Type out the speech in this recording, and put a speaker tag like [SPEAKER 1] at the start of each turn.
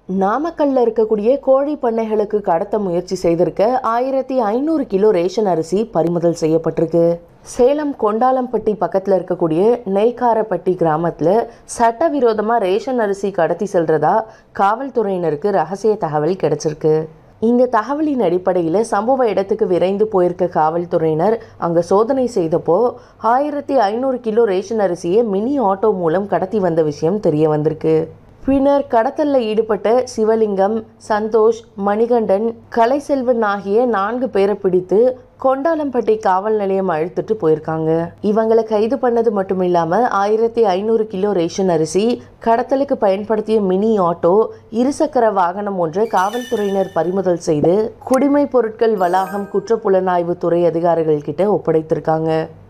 [SPEAKER 1] நாமக்கல்ல இருக்கக்கூடிய கோழி பண்ணைகளுக்கு கடத்த முயற்சி செய்திருக்க ஆயிரத்தி ஐநூறு கிலோ ரேஷன் அரிசி பறிமுதல் செய்யப்பட்டிருக்கு சேலம் கொண்டாலம்பட்டி பக்கத்தில் இருக்கக்கூடிய நெய்க்காரப்பட்டி கிராமத்தில் சட்டவிரோதமாக ரேஷன் அரிசி கடத்தி செல்றதா காவல்துறையினருக்கு ரகசிய தகவல் கிடைச்சிருக்கு இந்த தகவலின் அடிப்படையில் சம்பவ இடத்துக்கு விரைந்து போயிருக்க காவல்துறையினர் அங்கே சோதனை செய்தப்போ ஆயிரத்தி ஐநூறு கிலோ ரேஷன் அரிசியை மினி ஆட்டோ மூலம் கடத்தி வந்த விஷயம் தெரிய வந்திருக்கு பின்னர் கடத்தல்ல ஈடுபட்ட சிவலிங்கம் சந்தோஷ் மணிகண்டன் கலைசெல்வன் ஆகிய நான்கு பேரை பிடித்து கொண்டாலம்பட்டி காவல் நிலையம் அழுத்திட்டு போயிருக்காங்க இவங்களை கைது பண்ணது மட்டும் இல்லாம ஆயிரத்தி ஐநூறு கிலோ ரேஷன் அரிசி கடத்தலுக்கு பயன்படுத்திய மினி ஆட்டோ இருசக்கர வாகனம் ஒன்றை காவல்துறையினர் பறிமுதல் செய்து குடிமை பொருட்கள் வளாகம் குற்றப்புலனாய்வு துறை அதிகாரிகள் கிட்ட ஒப்படைத்திருக்காங்க